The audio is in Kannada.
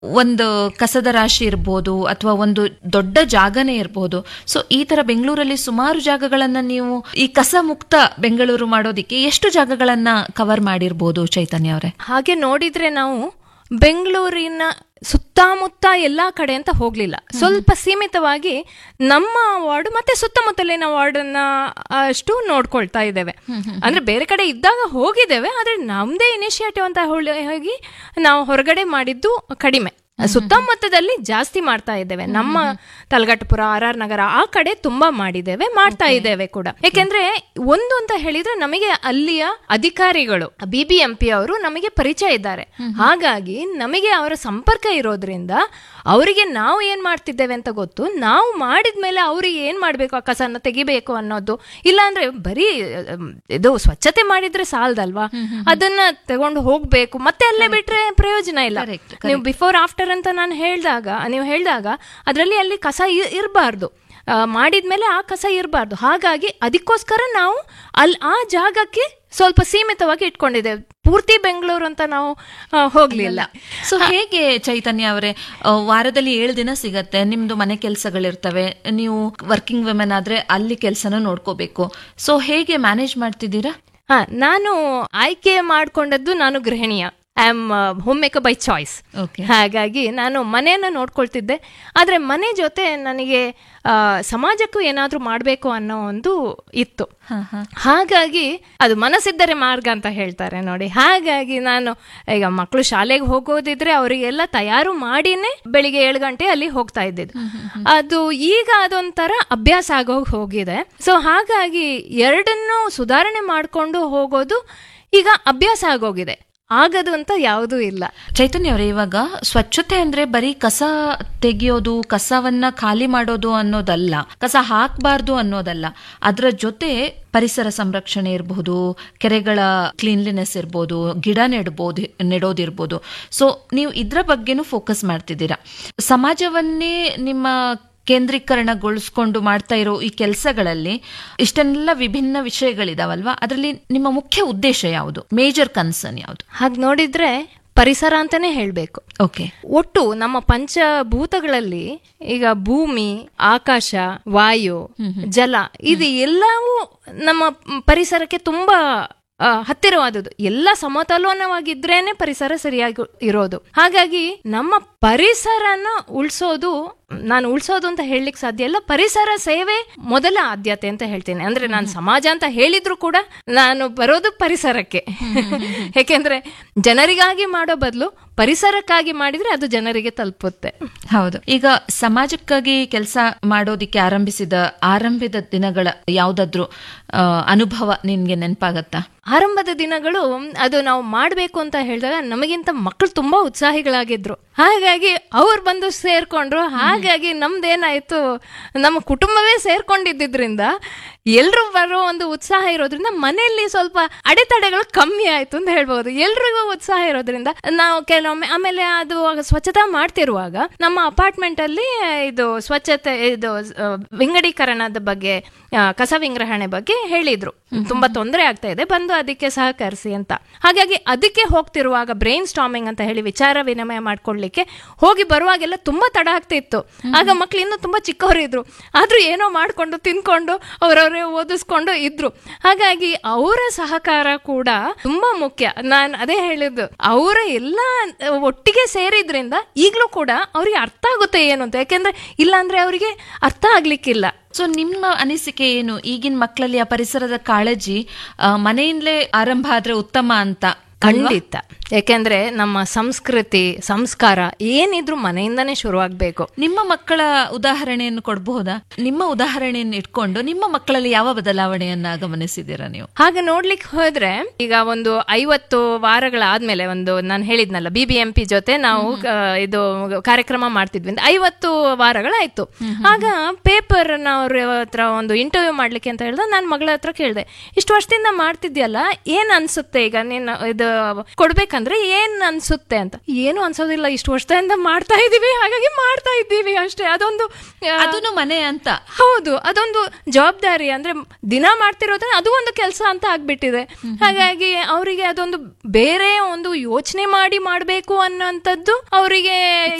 ಒಂದು ಕಸದ ರಾಶಿ ಇರ್ಬೋದು ಅಥವಾ ಒಂದು ದೊಡ್ಡ ಜಾಗನೇ ಇರಬಹುದು ಸೊ ಈ ತರ ಬೆಂಗಳೂರಲ್ಲಿ ಸುಮಾರು ಜಾಗಗಳನ್ನ ನೀವು ಈ ಕಸ ಮುಕ್ತ ಬೆಂಗಳೂರು ಮಾಡೋದಿಕ್ಕೆ ಎಷ್ಟು ಜಾಗಗಳನ್ನ ಕವರ್ ಮಾಡಿರ್ಬೋದು ಚೈತನ್ಯ ಅವರೇ ಹಾಗೆ ನೋಡಿದ್ರೆ ನಾವು ಬೆಂಗಳೂರಿನ ಸುತ್ತಮುತ್ತ ಎಲ್ಲಾ ಕಡೆ ಅಂತ ಹೋಗ್ಲಿಲ್ಲ ಸ್ವಲ್ಪ ಸೀಮಿತವಾಗಿ ನಮ್ಮ ವಾರ್ಡ್ ಮತ್ತೆ ಸುತ್ತಮುತ್ತಲಿನ ವಾರ್ಡನ್ನ ಅಷ್ಟು ನೋಡ್ಕೊಳ್ತಾ ಇದ್ದೇವೆ ಅಂದ್ರೆ ಬೇರೆ ಕಡೆ ಇದ್ದಾಗ ಹೋಗಿದ್ದೇವೆ ಆದ್ರೆ ನಮ್ದೇ ಇನಿಷಿಯೇಟಿವ್ ಅಂತ ಹೇಳಿ ಹೋಗಿ ನಾವು ಹೊರಗಡೆ ಮಾಡಿದ್ದು ಕಡಿಮೆ ಸುತ್ತಮುತ್ತದಲ್ಲಿ ಜಾಸ್ತಿ ಮಾಡ್ತಾ ಇದ್ದೇವೆ ನಮ್ಮ ತಲಗಟ್ಟಪುರ ಆರ್ ಆರ್ ನಗರ ಆ ಕಡೆ ತುಂಬಾ ಮಾಡಿದ್ದೇವೆ ಮಾಡ್ತಾ ಇದ್ದೇವೆ ಕೂಡ ಯಾಕೆಂದ್ರೆ ಒಂದು ಅಂತ ಹೇಳಿದ್ರೆ ನಮಗೆ ಅಲ್ಲಿಯ ಅಧಿಕಾರಿಗಳು ಬಿ ಬಿ ಎಂ ಪಿ ಅವರು ನಮಗೆ ಪರಿಚಯ ಇದ್ದಾರೆ ಹಾಗಾಗಿ ನಮಗೆ ಅವರ ಸಂಪರ್ಕ ಇರೋದ್ರಿಂದ ಅವರಿಗೆ ನಾವು ಏನ್ ಮಾಡ್ತಿದ್ದೇವೆ ಅಂತ ಗೊತ್ತು ನಾವು ಮಾಡಿದ್ಮೇಲೆ ಅವ್ರಿಗೆ ಏನ್ ಮಾಡ್ಬೇಕು ಆ ಕಸನ ತೆಗಿಬೇಕು ಅನ್ನೋದು ಇಲ್ಲ ಅಂದ್ರೆ ಬರೀ ಅಮ್, ಇದು ಸ್ವಚ್ಛತೆ ಮಾಡಿದ್ರೆ ಸಾಲದಲ್ವಾ ಅದನ್ನ ತಗೊಂಡು ಹೋಗ್ಬೇಕು ಮತ್ತೆ ಅಲ್ಲೇ ಬಿಟ್ರೆ ಪ್ರಯೋಜನ ಇಲ್ಲ Correct, ನೀವು ಬಿಫೋರ್ ಆಫ್ಟರ್ ಅಂತ ನಾನು ಹೇಳಿದಾಗ ನೀವು ಹೇಳಿದಾಗ ಅದರಲ್ಲಿ ಅಲ್ಲಿ ಕಸ ಇರಬಾರ್ದು ಮಾಡಿದ್ಮೇಲೆ ಆ ಕಸ ಇರಬಾರ್ದು ಹಾಗಾಗಿ ಅದಕ್ಕೋಸ್ಕರ ನಾವು ಅಲ್ಲಿ ಆ ಜಾಗಕ್ಕೆ ಸ್ವಲ್ಪ ಸೀಮಿತವಾಗಿ ಇಟ್ಕೊಂಡಿದ್ದೇವೆ ಪೂರ್ತಿ ಬೆಂಗಳೂರು ಅಂತ ನಾವು ಆ, ಹೋಗ್ಲಿಲ್ಲ ಸೊ ಹೇಗೆ ಚೈತನ್ಯ ಅವರೇ ಆ, ವಾರದಲ್ಲಿ ಏಳು ದಿನ ಸಿಗತ್ತೆ ನಿಮ್ದು ಮನೆ ಕೆಲಸಗಳಿರ್ತವೆ ನೀವು ವರ್ಕಿಂಗ್ ವುಮೆನ್ ಆದ್ರೆ ಅಲ್ಲಿ ಕೆಲಸನ ನೋಡ್ಕೋಬೇಕು ಸೊ ಹೇಗೆ ಮ್ಯಾನೇಜ್ ಮಾಡ್ತಿದ್ದೀರಾ ಹಾ ನಾನು ಆಯ್ಕೆ ಮಾಡ್ಕೊಂಡದ್ದು ನಾನು ಗೃಹಿಣಿಯ I am homemaker by choice okay ಹಾಗಾಗಿ ನಾನು ಮನೆಯನ್ನ ನೋಡ್ಕೊಳ್ತಿದ್ದೆ ಆದ್ರೆ ಮನೆ ಜೊತೆ ನನಗೆ ಆ, ಸಮಾಜಕ್ಕೂ ಏನಾದ್ರೂ ಮಾಡಬೇಕು ಅನ್ನೋ ಒಂದು ಇತ್ತು ಹಾ ಹಾ ಹಾಗಾಗಿ ಅದು ಮನಸ್ಸಿದ್ದರೆ ಮಾರ್ಗ ಅಂತ ಹೇಳ್ತಾರೆ ನೋಡಿ ಹಾಗಾಗಿ ನಾನು ಈಗ ಮಕ್ಕಳು ಶಾಲೆಗೆ ಹೋಗೋದಿದ್ರೆ ಅವರಿಗೆಲ್ಲ ತಯಾರು ಮಾಡಿನೇ ಬೆಳಿಗ್ಗೆ ಏಳು ಗಂಟೆ ಅಲ್ಲಿ ಹೋಗ್ತಾ ಇದ್ದಿದ್ದು ಅದು ಈಗ ಅದೊಂಥರ ಅಭ್ಯಾಸ ಆಗೋಗಿ ಹೋಗಿದೆ ಸೊ ಹಾಗಾಗಿ ಎರಡನ್ನೂ ಸುಧಾರಣೆ ಮಾಡಿಕೊಂಡು ಹೋಗೋದು ಈಗ ಅಭ್ಯಾಸ ಆಗೋಗಿದೆ ಆಗದು ಅಂತ ಯಾವುದೂ ಇಲ್ಲ ಚೈತನ್ಯ ಅವರೇ ಇವಾಗ ಸ್ವಚ್ಛತೆ ಅಂದ್ರೆ ಬರೀ ಕಸ ತೆಗೆಯೋದು ಕಸವನ್ನ ಖಾಲಿ ಮಾಡೋದು ಅನ್ನೋದಲ್ಲ ಕಸ ಹಾಕಬಾರ್ದು ಅನ್ನೋದಲ್ಲ ಅದರ ಜೊತೆ ಪರಿಸರ ಸಂರಕ್ಷಣೆ ಇರಬಹುದು ಕೆರೆಗಳ ಕ್ಲೀನ್ಲಿನೆಸ್ ಇರ್ಬೋದು ಗಿಡ ನೆಡ್ಬೋದು ನೆಡೋದಿರ್ಬೋದು ಸೊ ನೀವು ಇದ್ರ ಬಗ್ಗೆನೂ ಫೋಕಸ್ ಮಾಡ್ತಿದ್ದೀರಾ ಸಮಾಜವನ್ನೇ ನಿಮ್ಮ ಕೇಂದ್ರೀಕರಣಗೊಳಿಸ್ಕೊಂಡು ಮಾಡ್ತಾ ಇರೋ ಈ ಕೆಲಸಗಳಲ್ಲಿ ಇಷ್ಟೆಲ್ಲ ವಿಭಿನ್ನ ವಿಷಯಗಳಿದಾವಲ್ವಾ ಅದರಲ್ಲಿ ನಿಮ್ಮ ಮುಖ್ಯ ಉದ್ದೇಶ ಯಾವುದು ಮೇಜರ್ ಕನ್ಸರ್ನ್ ಯಾವುದು ಹಾಗೆ ನೋಡಿದ್ರೆ ಪರಿಸರ ಅಂತಾನೆ ಹೇಳ್ಬೇಕು ಓಕೆ ಒಟ್ಟು ನಮ್ಮ ಪಂಚಭೂತಗಳಲ್ಲಿ ಈಗ ಭೂಮಿ ಆಕಾಶ ವಾಯು ಜಲ ಇದು ಎಲ್ಲವೂ ನಮ್ಮ ಪರಿಸರಕ್ಕೆ ತುಂಬಾ ಆ, ಹತ್ತಿರವಾದದ್ದು ಎಲ್ಲ ಸಮತೋಲನವಾಗಿದ್ರೇನೆ ಪರಿಸರ ಸರಿಯಾಗಿ ಇರೋದು ಹಾಗಾಗಿ ನಮ್ಮ ಪರಿಸರನ ಉಳಿಸೋದು ನಾನು ಉಳಿಸೋದು ಅಂತ ಹೇಳಲಿಕ್ಕೆ ಸಾಧ್ಯ ಇಲ್ಲ ಪರಿಸರ ಸೇವೆ ಮೊದಲ ಆದ್ಯತೆ ಅಂತ ಹೇಳ್ತೀನಿ ಅಂದ್ರೆ ನಾನು ಸಮಾಜ ಅಂತ ಹೇಳಿದ್ರು ಕೂಡ ನಾನು ಬರೋದು ಪರಿಸರಕ್ಕೆ ಯಾಕೆಂದ್ರೆ ಜನರಿಗಾಗಿ ಮಾಡೋ ಬದಲು ಪರಿಸರಕ್ಕಾಗಿ ಮಾಡಿದ್ರೆ ಅದು ಜನರಿಗೆ ತಲುಪುತ್ತೆ ಹೌದು ಈಗ ಸಮಾಜಕ್ಕಾಗಿ ಕೆಲಸ ಮಾಡೋದಿಕ್ಕೆ ಆರಂಭಿಸಿದ ಆರಂಭದ ದಿನಗಳ ಯಾವ್ದಾದ್ರು ಆ, ಅನುಭವ ನಿನ್ಗೆ ನೆನಪಾಗತ್ತಾ ಆರಂಭದ ದಿನಗಳು ಅದು ನಾವು ಮಾಡಬೇಕು ಅಂತ ಹೇಳಿದಾಗ ನಮಗಿಂತ ಮಕ್ಕಳು ತುಂಬಾ ಉತ್ಸಾಹಿಗಳಾಗಿದ್ರು ಹಾಗಾಗಿ ಅವ್ರು ಬಂದು ಸೇರ್ಕೊಂಡ್ರು ಹಾಗಾಗಿ ನಮ್ದೇನಾಯ್ತು ನಮ್ಮ ಕುಟುಂಬವೇ ಸೇರ್ಕೊಂಡಿದ್ದರಿಂದ ಎಲ್ರು ಬರೋ ಒಂದು ಉತ್ಸಾಹ ಇರೋದ್ರಿಂದ ಮನೆಯಲ್ಲಿ ಸ್ವಲ್ಪ ಅಡೆತಡೆಗಳು ಕಮ್ಮಿ ಆಯ್ತು ಅಂತ ಹೇಳ್ಬೋದು ಎಲ್ರಿಗೂ ಉತ್ಸಾಹ ಇರೋದ್ರಿಂದ ನಾವು ಕೆಲವೊಮ್ಮೆ ಆಮೇಲೆ ಅದು ಸ್ವಚ್ಛತಾ ಮಾಡ್ತಿರುವಾಗ ನಮ್ಮ ಅಪಾರ್ಟ್ಮೆಂಟ್ ಅಲ್ಲಿ ಇದು ಸ್ವಚ್ಛತೆ ಇದು ಆ, ವಿಂಗಡೀಕರಣದ ಬಗ್ಗೆ ಆ, ಕಸ ವಿಂಗ್ರಹಣೆ ಬಗ್ಗೆ ಹೇಳಿದ್ರು ತುಂಬಾ ತೊಂದರೆ ಆಗ್ತಾ ಇದೆ ಬಂದು ಅದಕ್ಕೆ ಸಹಕರಿಸಿ ಅಂತ ಹಾಗಾಗಿ ಅದಕ್ಕೆ ಹೋಗ್ತಿರುವಾಗ ಬ್ರೈನ್ ಸ್ಟಾಮಿಂಗ್ ಅಂತ ಹೇಳಿ ವಿಚಾರ ವಿನಿಮಯ ಮಾಡ್ಕೊಳ್ಲಿಕ್ಕೆ ಹೋಗಿ ಬರುವಾಗೆಲ್ಲ ತುಂಬಾ ತಡ ಆಗ್ತಿತ್ತು ಆಗ ಮಕ್ಳು ಇನ್ನೂ ತುಂಬಾ ಚಿಕ್ಕವರಿದ್ರು ಆದ್ರೂ ಏನೋ ಮಾಡ್ಕೊಂಡು ತಿನ್ಕೊಂಡು ಅವರವರೇ ಓದಿಸ್ಕೊಂಡು ಇದ್ರು ಹಾಗಾಗಿ ಅವರ ಸಹಕಾರ ಕೂಡ ತುಂಬಾ ಮುಖ್ಯ ನಾನು ಅದೇ ಹೇಳಿದ್ದು ಅವರ ಎಲ್ಲ ಒಟ್ಟಿಗೆ ಸೇರಿದ್ರಿಂದ ಈಗಲೂ ಕೂಡ ಅವ್ರಿಗೆ ಅರ್ಥ ಆಗುತ್ತೆ ಏನು ಅಂತ ಯಾಕೆಂದ್ರೆ ಇಲ್ಲಾಂದ್ರೆ ಅವರಿಗೆ ಅರ್ಥ ಆಗ್ಲಿಕ್ಕಿಲ್ಲ ಸೊ ನಿಮ್ಮ ಅನಿಸಿಕೆ ಏನು ಈಗಿನ ಮಕ್ಕಳಲ್ಲಿ ಆ ಪರಿಸರದ ಕಾಳಜಿ ಆ, ಮನೆಯಿಂದಲೇ ಆರಂಭ ಆದ್ರೆ ಉತ್ತಮ ಅಂತ ಖಂಡಿತ ಯಾಕೆಂದ್ರೆ ನಮ್ಮ ಸಂಸ್ಕೃತಿ ಸಂಸ್ಕಾರ ಏನಿದ್ರು ಮನೆಯಿಂದನೇ ಶುರುವಾಗಬೇಕು ನಿಮ್ಮ ಮಕ್ಕಳ ಉದಾಹರಣೆಯನ್ನು ಕೊಡಬಹುದಾ ನಿಮ್ಮ ಉದಾಹರಣೆಯನ್ನು ಇಟ್ಕೊಂಡು ನಿಮ್ಮ ಮಕ್ಕಳಲ್ಲಿ ಯಾವ ಬದಲಾವಣೆಯನ್ನ ಗಮನಿಸಿದ್ದೀರಾ ನೀವು ಹಾಗೆ ನೋಡ್ಲಿಕ್ಕೆ ಹೋದ್ರೆ ಈಗ ಒಂದು ಐವತ್ತು ವಾರಗಳಾದ್ಮೇಲೆ ಒಂದು ನಾನು ಹೇಳಿದ್ನಲ್ಲ ಬಿ ಬಿ ಎಂ ಪಿ ಜೊತೆ ನಾವು ಆ, ಇದು ಕಾರ್ಯಕ್ರಮ ಮಾಡ್ತಿದ್ವಿ ಅಂತ ಐವತ್ತು ವಾರಗಳಾಯ್ತು ಆಗ ಪೇಪರ್ ಅವ್ರ ಹತ್ರ ಒಂದು ಇಂಟರ್ವ್ಯೂ ಮಾಡ್ಲಿಕ್ಕೆ ಅಂತ ಹೇಳ್ದೆ ನಾನು ಮಗಳ ಹತ್ರ ಕೇಳಿದೆ ಇಷ್ಟು ವರ್ಷದಿಂದ ಮಾಡ್ತಿದ್ಯಲ್ಲ ಏನ್ ಅನ್ಸುತ್ತೆ ಈಗ ನೀನು ಇದು ಕೊಡ್ಬೇಕಂದ್ರೆ ಏನ್ ಅನ್ಸುತ್ತೆ ಅಂತ ಏನು ಅನ್ಸೋದಿಲ್ಲ ಇಷ್ಟು ವರ್ಷದಿಂದ ಮಾಡ್ತಾ ಇದೀವಿ ಹಾಗಾಗಿ ಮಾಡ್ತಾ ಇದ್ದೀವಿ ಅಷ್ಟೇ ಅದೊಂದು ಆ, ಅದನ್ನು ಮನೆ ಅಂತ ಹೌದು ಅದೊಂದು ಜವಾಬ್ದಾರಿ ಅಂದ್ರೆ ದಿನ ಮಾಡ್ತಿರೋದ್ರೆ ಅದು ಒಂದು ಕೆಲಸ ಅಂತ ಆಗ್ಬಿಟ್ಟಿದೆ ಹಾಗಾಗಿ ಅವರಿಗೆ ಅದೊಂದು ಬೇರೆ ಒಂದು ಯೋಚನೆ ಮಾಡಿ ಮಾಡ್ಬೇಕು ಅನ್ನೋಂಥದ್ದು ಅವರಿಗೆ